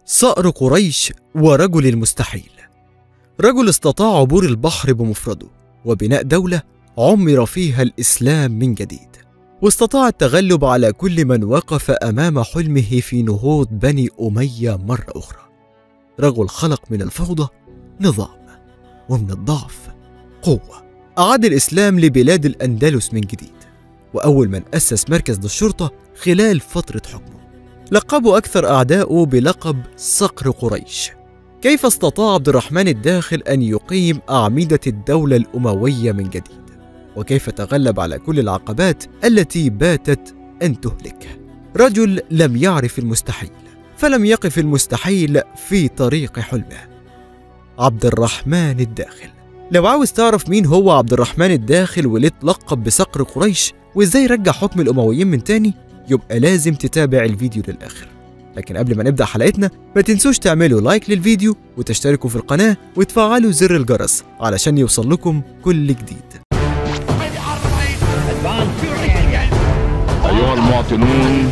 صقر قريش ورجل المستحيل رجل استطاع عبور البحر بمفرده وبناء دولة عمر فيها الإسلام من جديد واستطاع التغلب على كل من وقف أمام حلمه في نهوض بني أمية مرة أخرى رجل خلق من الفوضى نظام ومن الضعف قوة أعاد الإسلام لبلاد الأندلس من جديد وأول من أسس مركز للشرطة خلال فترة حكمه لقبوا أكثر أعداؤه بلقب صقر قريش كيف استطاع عبد الرحمن الداخل أن يقيم أعمدة الدولة الأموية من جديد وكيف تغلب على كل العقبات التي باتت أن تهلكه رجل لم يعرف المستحيل فلم يقف المستحيل في طريق حلمه عبد الرحمن الداخل لو عاوز تعرف مين هو عبد الرحمن الداخل وليه اتلقب بصقر قريش وازاي رجع حكم الامويين من تاني يبقى لازم تتابع الفيديو للاخر لكن قبل ما نبدا حلقتنا ما تنسوش تعملوا لايك للفيديو وتشتركوا في القناه وتفعلوا زر الجرس علشان يوصل لكم كل جديد أيها المواطنون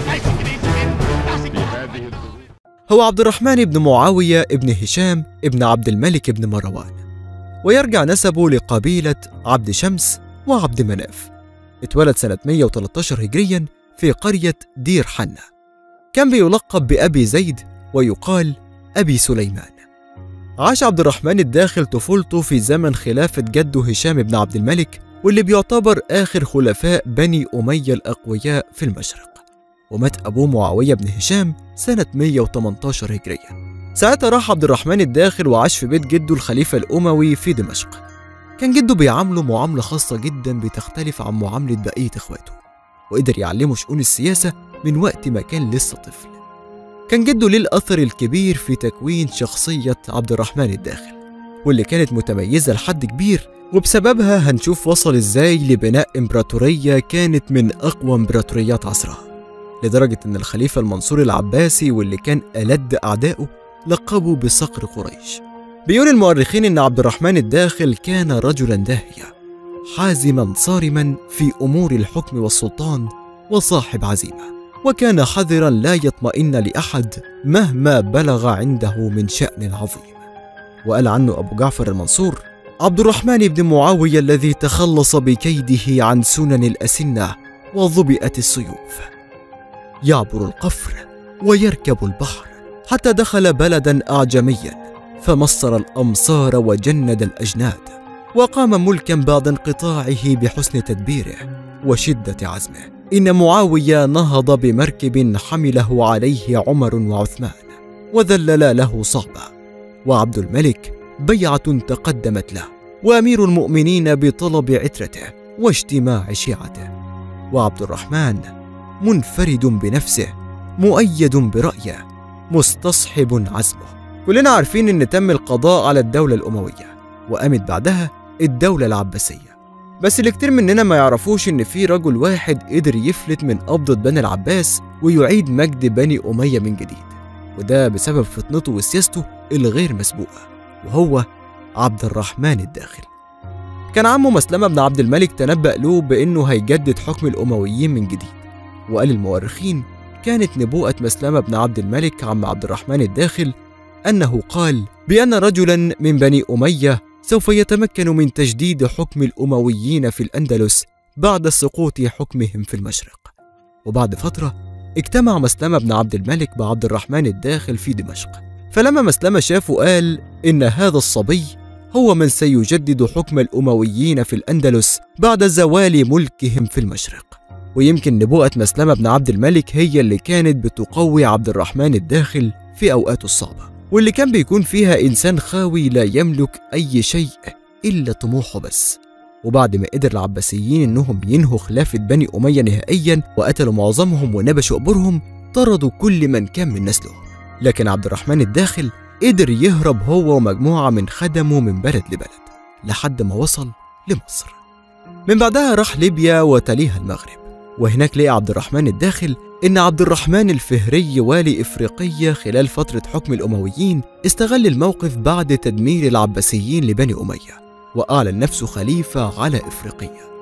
في هذه هو عبد الرحمن بن معاوية ابن هشام ابن عبد الملك بن مروان ويرجع نسبه لقبيلة عبد شمس وعبد مناف اتولد سنة 113 هجريا في قرية دير حنة كان بيلقب بأبي زيد ويقال أبي سليمان عاش عبد الرحمن الداخل طفولته في زمن خلافة جده هشام بن عبد الملك واللي بيعتبر آخر خلفاء بني أمية الأقوياء في المشرق ومات أبوه معاوية بن هشام سنة 118 هجرية ساعتها راح عبد الرحمن الداخل وعاش في بيت جده الخليفة الأموي في دمشق كان جده بيعامله معاملة خاصة جدا بتختلف عن معاملة بقية إخواته وقدر يعلمه شؤون السياسة من وقت ما كان لسه طفل كان جده ليه الأثر الكبير في تكوين شخصية عبد الرحمن الداخل واللي كانت متميزة لحد كبير وبسببها هنشوف وصل ازاي لبناء امبراطورية كانت من أقوى امبراطوريات عصرها لدرجة إن الخليفة المنصور العباسي واللي كان ألد أعدائه لقبوا بصقر قريش بيقول المؤرخين إن عبد الرحمن الداخل كان رجلا داهية حازما صارما في أمور الحكم والسلطان وصاحب عزيمة وكان حذرا لا يطمئن لأحد مهما بلغ عنده من شأن عظيم وقال عنه أبو جعفر المنصور عبد الرحمن بن معاوية الذي تخلص بكيده عن سنن الأسنة وظبئت السيوف يعبر القفر ويركب البحر حتى دخل بلدا أعجميا فمصر الأمصار وجند الأجناد وقام ملكا بعد انقطاعه بحسن تدبيره وشدة عزمه إن معاوية نهض بمركب حمله عليه عمر وعثمان وذللا له صعبا وعبد الملك بيعة تقدمت له وأمير المؤمنين بطلب عترته واجتماع شيعته وعبد الرحمن منفرد بنفسه مؤيد برأيه مستصحب عزمه كلنا عارفين ان تم القضاء على الدولة الأموية وقامت بعدها الدولة العباسية بس اللي كتير مننا ما يعرفوش ان في رجل واحد قدر يفلت من قبضة بني العباس ويعيد مجد بني أمية من جديد وده بسبب فطنته وسياسته الغير مسبوقة وهو عبد الرحمن الداخل كان عمه مسلمة بن عبد الملك تنبأ له بأنه هيجدد حكم الأمويين من جديد وقال المؤرخين كانت نبوءة مسلمة بن عبد الملك عم عبد الرحمن الداخل أنه قال بأن رجلا من بني أمية سوف يتمكن من تجديد حكم الأمويين في الأندلس بعد سقوط حكمهم في المشرق وبعد فترة اجتمع مسلمة بن عبد الملك بعبد الرحمن الداخل في دمشق فلما مسلمة شافه قال إن هذا الصبي هو من سيجدد حكم الأمويين في الأندلس بعد زوال ملكهم في المشرق ويمكن نبوءة مسلمة بن عبد الملك هي اللي كانت بتقوي عبد الرحمن الداخل في أوقاته الصعبة واللي كان بيكون فيها إنسان خاوي لا يملك أي شيء إلا طموحه بس وبعد ما قدر العباسيين إنهم ينهوا خلافة بني أمية نهائيا وقتلوا معظمهم ونبشوا قبورهم طردوا كل من كان من نسله لكن عبد الرحمن الداخل قدر يهرب هو ومجموعة من خدمه من بلد لبلد لحد ما وصل لمصر من بعدها راح ليبيا وتليها المغرب وهناك لقى عبد الرحمن الداخل إن عبد الرحمن الفهري والي إفريقية خلال فترة حكم الأمويين استغل الموقف بعد تدمير العباسيين لبني أمية وأعلن نفسه خليفة على إفريقية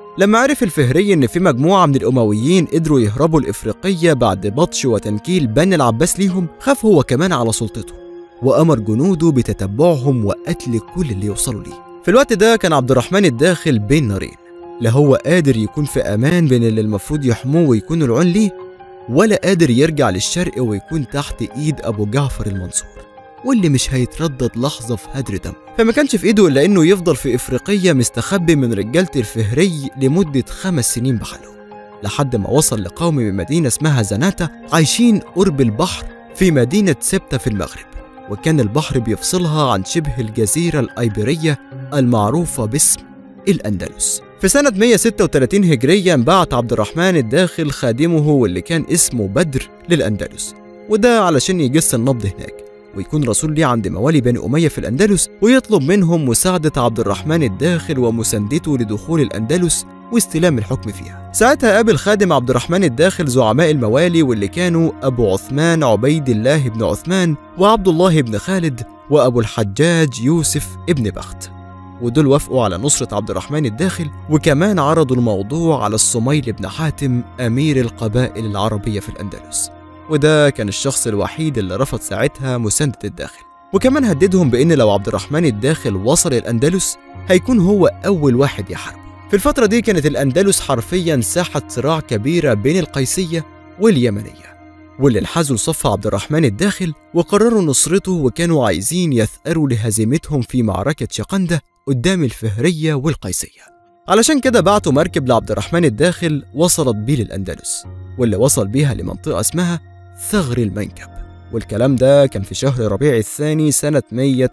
لما عرف الفهري إن في مجموعة من الأمويين قدروا يهربوا لإفريقية بعد بطش وتنكيل بني العباس ليهم خاف هو كمان على سلطته وأمر جنوده بتتبعهم وقتل كل اللي يوصلوا ليه في الوقت ده كان عبد الرحمن الداخل بين نارين لا هو قادر يكون في أمان بين اللي المفروض يحموه ويكونوا العون ليه ولا قادر يرجع للشرق ويكون تحت إيد أبو جعفر المنصور واللي مش هيتردد لحظة في هدر دم فما كانش في إيده إلا إنه يفضل في إفريقية مستخبي من رجالة الفهري لمدة خمس سنين بحالهم لحد ما وصل لقوم من مدينة اسمها زناتا عايشين قرب البحر في مدينة سبتة في المغرب وكان البحر بيفصلها عن شبه الجزيرة الأيبيرية المعروفة باسم الأندلس في سنة 136 هجريا بعت عبد الرحمن الداخل خادمه واللي كان اسمه بدر للأندلس وده علشان يجس النبض هناك ويكون رسول ليه عند موالي بني أمية في الأندلس ويطلب منهم مساعدة عبد الرحمن الداخل ومساندته لدخول الأندلس واستلام الحكم فيها ساعتها قابل خادم عبد الرحمن الداخل زعماء الموالي واللي كانوا أبو عثمان عبيد الله بن عثمان وعبد الله بن خالد وأبو الحجاج يوسف ابن بخت ودول وافقوا على نصرة عبد الرحمن الداخل وكمان عرضوا الموضوع على الصميل بن حاتم أمير القبائل العربية في الأندلس وده كان الشخص الوحيد اللي رفض ساعتها مساندة الداخل وكمان هددهم بأن لو عبد الرحمن الداخل وصل الأندلس هيكون هو أول واحد يحاربه في الفترة دي كانت الأندلس حرفيا ساحة صراع كبيرة بين القيسية واليمنية واللي انحازوا لصف عبد الرحمن الداخل وقرروا نصرته وكانوا عايزين يثأروا لهزيمتهم في معركة شقندة قدام الفهرية والقيسية علشان كده بعتوا مركب لعبد الرحمن الداخل وصلت بيه للأندلس واللي وصل بيها لمنطقة اسمها ثغر المنكب والكلام ده كان في شهر ربيع الثاني سنة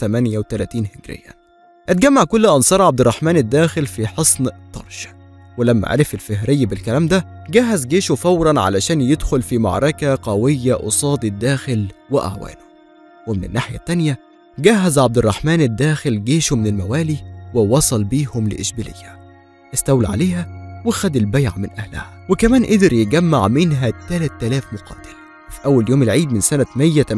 138 هجريا اتجمع كل أنصار عبد الرحمن الداخل في حصن طرش ولما عرف الفهري بالكلام ده جهز جيشه فورا علشان يدخل في معركة قوية قصاد الداخل وأعوانه ومن الناحية التانية جهز عبد الرحمن الداخل جيشه من الموالي ووصل بيهم لإشبيلية استولى عليها وخد البيع من أهلها وكمان قدر يجمع منها 3000 مقاتل في أول يوم العيد من سنة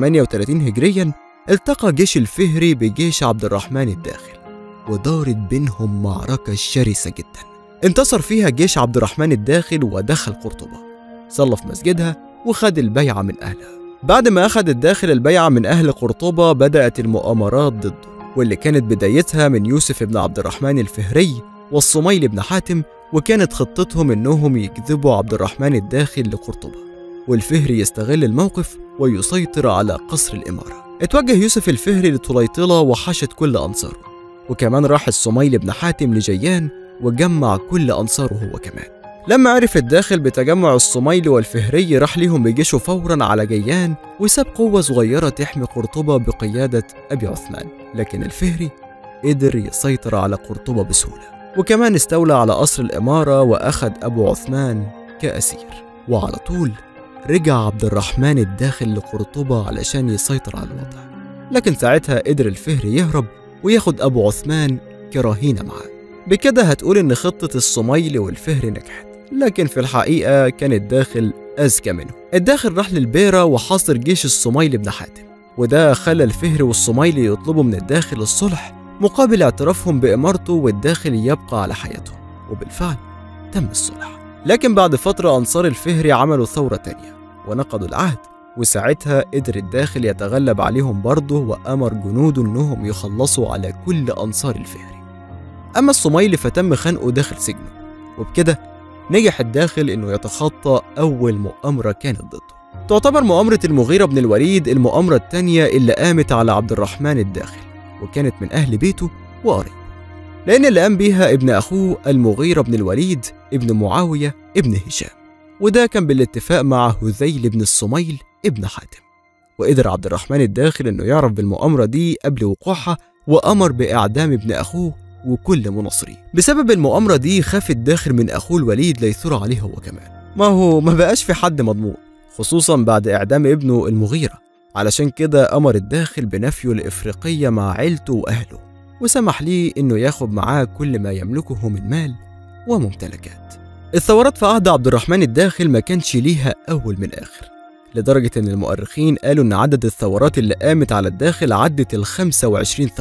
138 هجريا التقى جيش الفهري بجيش عبد الرحمن الداخل ودارت بينهم معركة شرسة جدا انتصر فيها جيش عبد الرحمن الداخل ودخل قرطبة صلى في مسجدها وخد البيعة من أهلها بعد ما أخذ الداخل البيعة من أهل قرطبة بدأت المؤامرات ضده واللي كانت بدايتها من يوسف بن عبد الرحمن الفهري والصميل بن حاتم وكانت خطتهم إنهم يجذبوا عبد الرحمن الداخل لقرطبة والفهري يستغل الموقف ويسيطر على قصر الإمارة اتوجه يوسف الفهري لطليطلة وحشد كل أنصاره وكمان راح الصميل بن حاتم لجيان وجمع كل أنصاره هو كمان لما عرف الداخل بتجمع الصميل والفهري راح ليهم بجيشه فورا على جيان وساب قوة صغيرة تحمي قرطبة بقيادة أبي عثمان لكن الفهري قدر يسيطر على قرطبة بسهولة وكمان استولى على قصر الإمارة وأخذ أبو عثمان كأسير وعلى طول رجع عبد الرحمن الداخل لقرطبة علشان يسيطر على الوضع لكن ساعتها قدر الفهري يهرب وياخد أبو عثمان كرهينة معاه بكده هتقول إن خطة الصميل والفهري نجحت لكن في الحقيقة كان الداخل أذكى منه الداخل راح للبيرة وحاصر جيش الصميل بن حاتم وده خلى الفهري والصميلي يطلبوا من الداخل الصلح مقابل اعترافهم بإمارته والداخل يبقى على حياتهم وبالفعل تم الصلح لكن بعد فترة أنصار الفهري عملوا ثورة تانية ونقضوا العهد وساعتها قدر الداخل يتغلب عليهم برضه وأمر جنوده إنهم يخلصوا على كل أنصار الفهري أما الصميلي فتم خنقه داخل سجنه وبكده نجح الداخل إنه يتخطى أول مؤامرة كانت ضده تعتبر مؤامرة المغيرة بن الوليد المؤامرة التانية اللي قامت على عبد الرحمن الداخل وكانت من أهل بيته وقريبه لأن اللي قام بيها ابن أخوه المغيرة بن الوليد ابن معاوية ابن هشام وده كان بالاتفاق مع هذيل بن الصميل ابن حاتم وقدر عبد الرحمن الداخل انه يعرف بالمؤامرة دي قبل وقوعها وأمر بإعدام ابن أخوه وكل مناصريه بسبب المؤامرة دي خاف الداخل من أخوه الوليد ليثور عليه هو كمان ما هو ما بقاش في حد مضمون خصوصا بعد إعدام ابنه المغيرة علشان كده أمر الداخل بنفيه لإفريقية مع عيلته وأهله وسمح ليه إنه ياخد معاه كل ما يملكه من مال وممتلكات الثورات في عهد عبد الرحمن الداخل ما كانش ليها أول من آخر لدرجة إن المؤرخين قالوا إن عدد الثورات اللي قامت على الداخل عدت ال 25 ثورة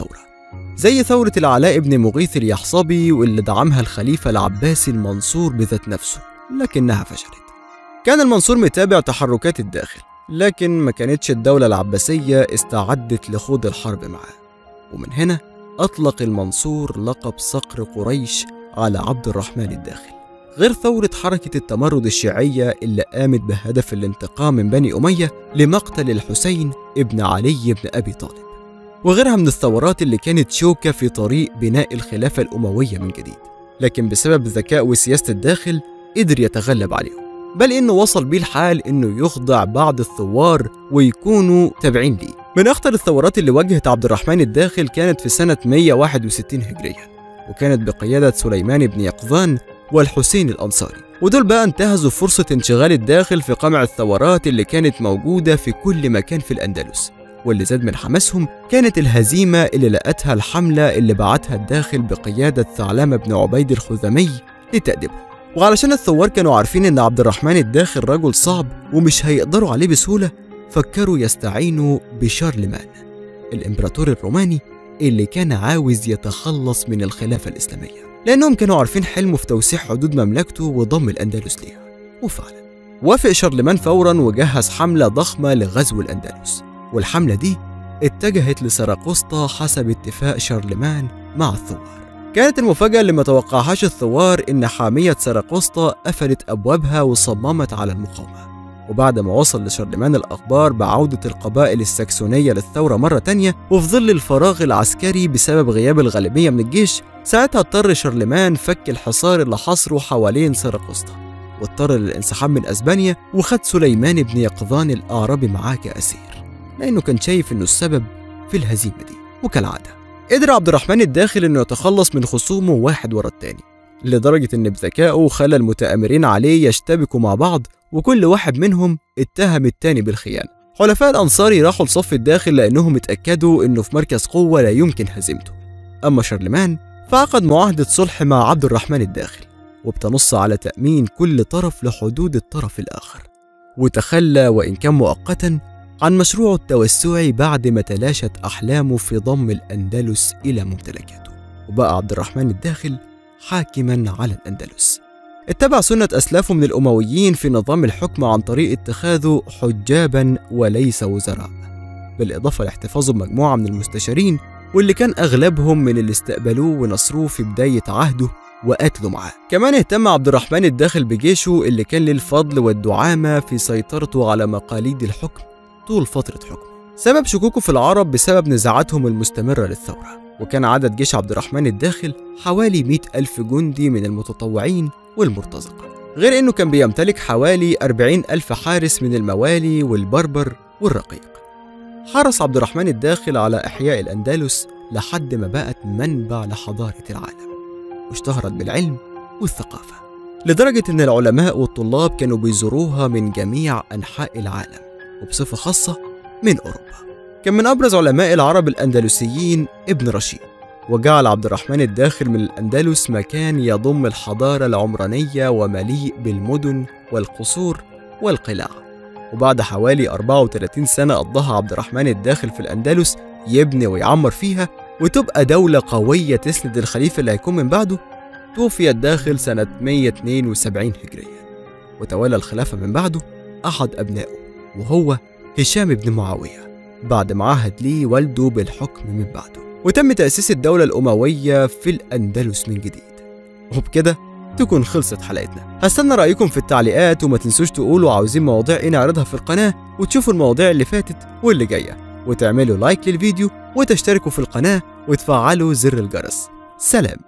زي ثورة العلاء بن مغيث اليحصبي واللي دعمها الخليفة العباسي المنصور بذات نفسه لكنها فشلت كان المنصور متابع تحركات الداخل لكن ما كانتش الدولة العباسية استعدت لخوض الحرب معاه ومن هنا أطلق المنصور لقب صقر قريش على عبد الرحمن الداخل غير ثورة حركة التمرد الشيعية اللي قامت بهدف الانتقام من بني أمية لمقتل الحسين ابن علي بن أبي طالب وغيرها من الثورات اللي كانت شوكة في طريق بناء الخلافة الأموية من جديد لكن بسبب ذكاء وسياسة الداخل قدر يتغلب عليهم بل إنه وصل بيه الحال إنه يخضع بعض الثوار ويكونوا تابعين ليه من أخطر الثورات اللي واجهت عبد الرحمن الداخل كانت في سنة 161 هجريا وكانت بقيادة سليمان بن يقظان والحسين الأنصاري ودول بقى انتهزوا فرصة انشغال الداخل في قمع الثورات اللي كانت موجودة في كل مكان في الأندلس واللي زاد من حماسهم كانت الهزيمة اللي لقتها الحملة اللي بعتها الداخل بقيادة ثعلمة بن عبيد الخزمي لتأديبهم وعلشان الثوار كانوا عارفين ان عبد الرحمن الداخل رجل صعب ومش هيقدروا عليه بسهولة فكروا يستعينوا بشارلمان الامبراطور الروماني اللي كان عاوز يتخلص من الخلافة الإسلامية لأنهم كانوا عارفين حلمه في توسيع حدود مملكته وضم الأندلس ليها وفعلا وافق شارلمان فورا وجهز حملة ضخمة لغزو الأندلس والحملة دي اتجهت لسراقسطة حسب اتفاق شارلمان مع الثوار كانت المفاجأة اللي ما توقعهاش الثوار إن حامية سراقسطة قفلت أبوابها وصممت على المقاومة وبعد ما وصل لشارلمان الأخبار بعودة القبائل السكسونية للثورة مرة تانية وفي ظل الفراغ العسكري بسبب غياب الغالبية من الجيش ساعتها اضطر شارلمان فك الحصار اللي حصره حوالين سراقسطة واضطر للانسحاب من أسبانيا وخد سليمان بن يقظان الأعرابي معاه كأسير لأنه كان شايف إنه السبب في الهزيمة دي وكالعادة قدر عبد الرحمن الداخل إنه يتخلص من خصومه واحد ورا التاني لدرجة إن بذكائه خلى المتآمرين عليه يشتبكوا مع بعض وكل واحد منهم اتهم التاني بالخيانة حلفاء الأنصاري راحوا لصف الداخل لأنهم اتأكدوا إنه في مركز قوة لا يمكن هزيمته أما شارلمان فعقد معاهدة صلح مع عبد الرحمن الداخل وبتنص على تأمين كل طرف لحدود الطرف الآخر وتخلى وإن كان مؤقتا عن مشروعه التوسعي بعد ما تلاشت أحلامه في ضم الأندلس إلى ممتلكاته وبقى عبد الرحمن الداخل حاكما على الأندلس اتبع سنة أسلافه من الأمويين في نظام الحكم عن طريق اتخاذه حجابا وليس وزراء بالإضافة لاحتفاظه بمجموعة من المستشارين واللي كان أغلبهم من اللي استقبلوه ونصروه في بداية عهده وقتلوا معاه كمان اهتم عبد الرحمن الداخل بجيشه اللي كان له الفضل والدعامة في سيطرته على مقاليد الحكم طول فترة حكمه سبب شكوكه في العرب بسبب نزاعاتهم المستمرة للثورة وكان عدد جيش عبد الرحمن الداخل حوالي 100 ألف جندي من المتطوعين والمرتزقة غير أنه كان بيمتلك حوالي 40 ألف حارس من الموالي والبربر والرقيق حرص عبد الرحمن الداخل على إحياء الأندلس لحد ما بقت منبع لحضارة العالم واشتهرت بالعلم والثقافة لدرجة أن العلماء والطلاب كانوا بيزوروها من جميع أنحاء العالم وبصفة خاصة من أوروبا كان من أبرز علماء العرب الأندلسيين ابن رشيد وجعل عبد الرحمن الداخل من الأندلس مكان يضم الحضارة العمرانية ومليء بالمدن والقصور والقلاع وبعد حوالي 34 سنة قضاها عبد الرحمن الداخل في الأندلس يبني ويعمر فيها وتبقى دولة قوية تسند الخليفة اللي هيكون من بعده توفي الداخل سنة 172 هجرية وتولى الخلافة من بعده أحد أبنائه وهو هشام بن معاوية بعد ما عهد ليه والده بالحكم من بعده وتم تأسيس الدولة الأموية في الأندلس من جديد وبكده تكون خلصت حلقتنا هستنى رأيكم في التعليقات وما تنسوش تقولوا عاوزين مواضيع ايه نعرضها في القناة وتشوفوا المواضيع اللي فاتت واللي جاية وتعملوا لايك للفيديو وتشتركوا في القناة وتفعلوا زر الجرس سلام